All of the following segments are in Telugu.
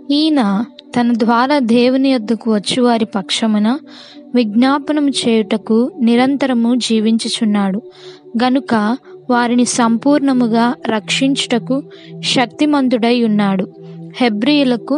ఈయన తన ద్వారా దేవుని యొద్దకు వచ్చు వారి పక్షమున విజ్ఞాపనము చేయుటకు నిరంతరము జీవించుచున్నాడు గనుక వారిని సంపూర్ణముగా రక్షించుటకు శక్తిమంతుడై ఉన్నాడు హెబ్రియులకు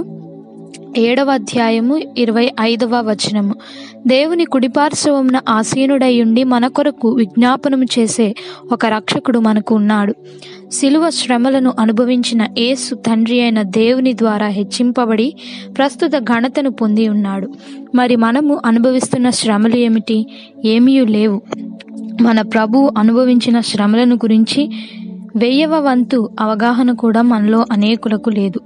ఏడవ అధ్యాయము ఇరవై ఐదవ వచనము దేవుని కుడిపార్శ్వమున ఆసీనుడై ఉండి మన కొరకు విజ్ఞాపనము చేసే ఒక రక్షకుడు మనకు ఉన్నాడు శిలువ శ్రమలను అనుభవించిన యేసు తండ్రి అయిన దేవుని ద్వారా హెచ్చింపబడి ప్రస్తుత ఘనతను పొంది ఉన్నాడు మరి మనము అనుభవిస్తున్న శ్రమలు ఏమిటి ఏమీ లేవు మన ప్రభు అనుభవించిన శ్రమలను గురించి వెయ్యవ వంతు అవగాహన కూడా మనలో అనేకులకు లేదు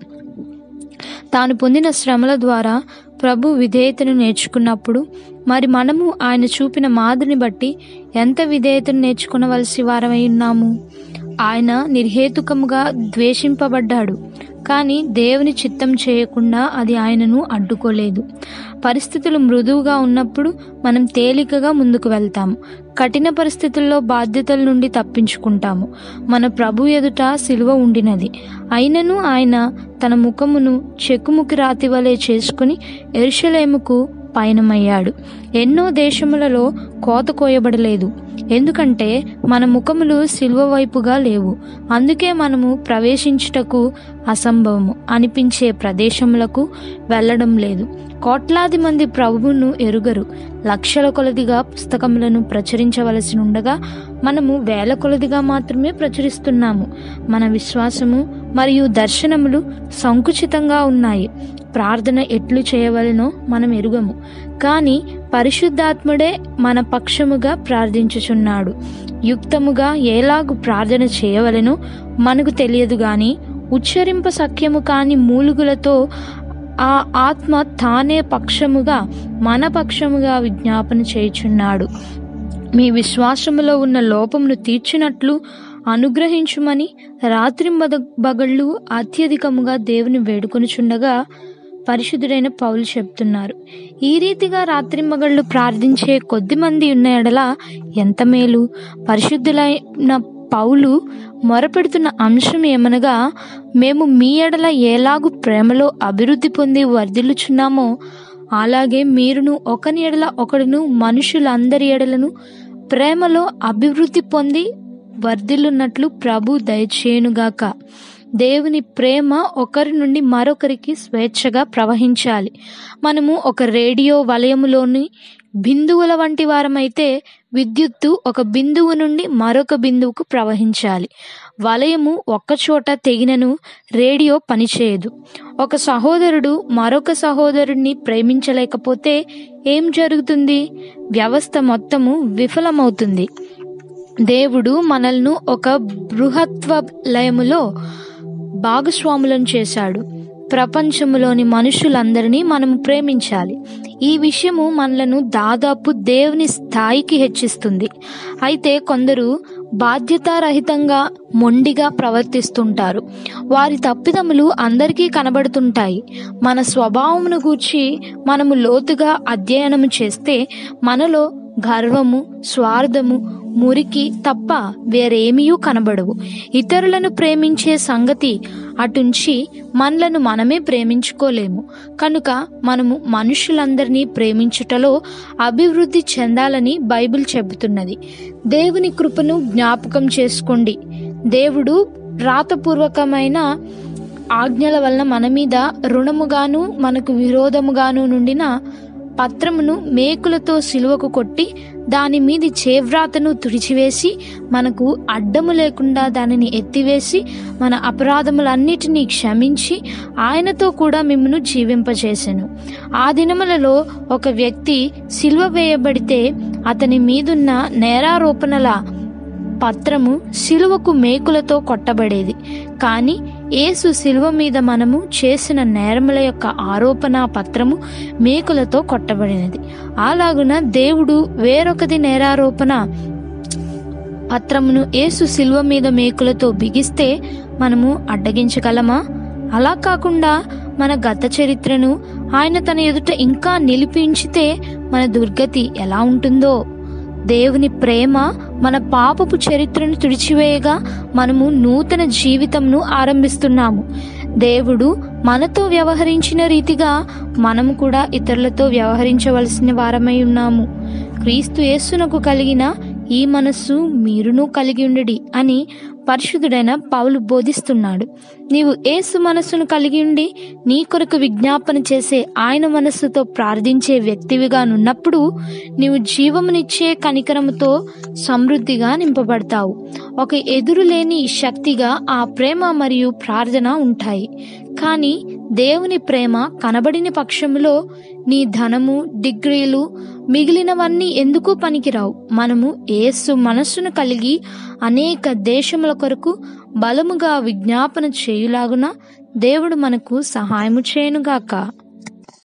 తాను పొందిన శ్రమల ద్వారా ప్రభు విధేయతను నేర్చుకున్నప్పుడు మరి మనము ఆయన చూపిన మాదిరిని బట్టి ఎంత విధేయతను నేర్చుకునవలసి వారమై ఉన్నాము ఆయన నిర్హేతుకముగా ద్వేషింపబడ్డాడు కానీ దేవుని చిత్తం చేయకుండా అది ఆయనను అడ్డుకోలేదు పరిస్థితులు మృదువుగా ఉన్నప్పుడు మనం తేలికగా ముందుకు వెళ్తాము కఠిన పరిస్థితుల్లో బాధ్యతల నుండి తప్పించుకుంటాము మన ప్రభు ఎదుట సిలువ ఉండినది అయినను ఆయన తన ముఖమును చెక్కుముకి రాతి వలె చేసుకుని ఎరుషలేముకు పయనమయ్యాడు ఎన్నో దేశములలో కోత కోయబడలేదు ఎందుకంటే మన ముఖములు సిల్వ వైపుగా లేవు అందుకే మనము ప్రవేశించుటకు అసంభవము అనిపించే ప్రదేశములకు వెళ్ళడం లేదు కోట్లాది మంది ప్రభువును ఎరుగరు లక్షల కొలదిగా పుస్తకములను ప్రచురించవలసి ఉండగా మనము వేల కొలదిగా మాత్రమే ప్రచురిస్తున్నాము మన విశ్వాసము మరియు దర్శనములు సంకుచితంగా ఉన్నాయి ప్రార్థన ఎట్లు చేయవలనో మనం ఎరుగము కానీ పరిశుద్ధాత్ముడే మన పక్షముగా ప్రార్థించుచున్నాడు యుక్తముగా ఎలాగు ప్రార్థన చేయవలనో మనకు తెలియదు గాని ఉచ్చరింప సఖ్యము కాని మూలుగులతో ఆ ఆత్మ తానే పక్షముగా మన పక్షముగా విజ్ఞాపన చేయుచున్నాడు మీ విశ్వాసములో ఉన్న లోపమును తీర్చినట్లు అనుగ్రహించుమని రాత్రి బగళ్ళు అత్యధికముగా దేవుని వేడుకొనుచుండగా పరిశుద్ధుడైన పౌలు చెప్తున్నారు ఈ రీతిగా రాత్రింబగళ్ళు ప్రార్థించే కొద్ది మంది ఉన్న ఎడల ఎంత మేలు పరిశుద్ధులైన పౌలు మొరపెడుతున్న అంశం ఏమనగా మేము మీ ఎడల ఎలాగు ప్రేమలో అభివృద్ధి పొంది వర్ధిల్లుచున్నామో అలాగే మీరును ఒకని ఎడల ఒకడును మనుషులందరి ఎడలను ప్రేమలో అభివృద్ధి పొంది వర్ధిల్లున్నట్లు ప్రభు దయచేయునుగాక దేవుని ప్రేమ ఒకరి నుండి మరొకరికి స్వేచ్ఛగా ప్రవహించాలి మనము ఒక రేడియో వలయములోని బిందువుల వంటి వారమైతే విద్యుత్తు ఒక బిందువు నుండి మరొక బిందువుకు ప్రవహించాలి వలయము ఒక్కచోట తెగినను రేడియో పనిచేయదు ఒక సహోదరుడు మరొక సహోదరుడిని ప్రేమించలేకపోతే ఏం జరుగుతుంది వ్యవస్థ మొత్తము విఫలమవుతుంది దేవుడు మనల్ని ఒక బృహత్వ లయములో భాగస్వాములను చేశాడు ప్రపంచములోని మనుషులందరినీ మనం ప్రేమించాలి ఈ విషయము మనలను దాదాపు దేవుని స్థాయికి హెచ్చిస్తుంది అయితే కొందరు బాధ్యతారహితంగా మొండిగా ప్రవర్తిస్తుంటారు వారి తప్పిదములు అందరికీ కనబడుతుంటాయి మన స్వభావమును గూర్చి మనము లోతుగా అధ్యయనము చేస్తే మనలో గర్వము స్వార్థము మురికి తప్ప వేరేమీ కనబడవు ఇతరులను ప్రేమించే సంగతి అటుంచి మనలను మనమే ప్రేమించుకోలేము కనుక మనము మనుషులందరినీ ప్రేమించుటలో అభివృద్ధి చెందాలని బైబిల్ చెబుతున్నది దేవుని కృపను జ్ఞాపకం చేసుకోండి దేవుడు రాతపూర్వకమైన ఆజ్ఞల వలన మన మీద రుణముగాను మనకు విరోధముగాను నుండిన పత్రమును మేకులతో సిలువకు కొట్టి దాని మీది చేవ్రాతను తుడిచివేసి మనకు అడ్డము లేకుండా దానిని ఎత్తివేసి మన అపరాధములన్నిటినీ క్షమించి ఆయనతో కూడా మిమ్మను జీవింపజేసెను ఆ దినములలో ఒక వ్యక్తి సిలువ వేయబడితే అతని మీదున్న నేరారోపణల పత్రము సిలువకు మేకులతో కొట్టబడేది కానీ యేసు శిలువ మీద మనము చేసిన నేరముల యొక్క ఆరోపణ పత్రము మేకులతో కొట్టబడినది అలాగున దేవుడు వేరొకది నేరారోపణ పత్రమును యేసు శిలువ మీద మేకులతో బిగిస్తే మనము అడ్డగించగలమా అలా కాకుండా మన గత చరిత్రను ఆయన తన ఎదుట ఇంకా నిలిపించితే మన దుర్గతి ఎలా ఉంటుందో దేవుని ప్రేమ మన పాపపు చరిత్రను తుడిచివేయగా మనము నూతన జీవితంను ఆరంభిస్తున్నాము దేవుడు మనతో వ్యవహరించిన రీతిగా మనము కూడా ఇతరులతో వ్యవహరించవలసిన వారమై ఉన్నాము క్రీస్తు యేసునకు కలిగిన ఈ మనస్సు మీరును కలిగి ఉండడి అని పరిశుద్ధుడైన పౌలు బోధిస్తున్నాడు నీవు ఏసు మనస్సును కలిగి ఉండి నీ కొరకు విజ్ఞాపన చేసే ఆయన మనస్సుతో ప్రార్థించే వ్యక్తివిగా నున్నప్పుడు నీవు జీవమునిచ్చే కనికరముతో సమృద్ధిగా నింపబడతావు ఒక ఎదురులేని శక్తిగా ఆ ప్రేమ మరియు ప్రార్థన ఉంటాయి కానీ దేవుని ప్రేమ కనబడిన పక్షములో నీ ధనము డిగ్రీలు మిగిలినవన్నీ ఎందుకు పనికిరావు మనము ఏసు మనస్సును కలిగి అనేక దేశముల కొరకు బలముగా విజ్ఞాపన చేయులాగున దేవుడు మనకు సహాయము చేయనుగాక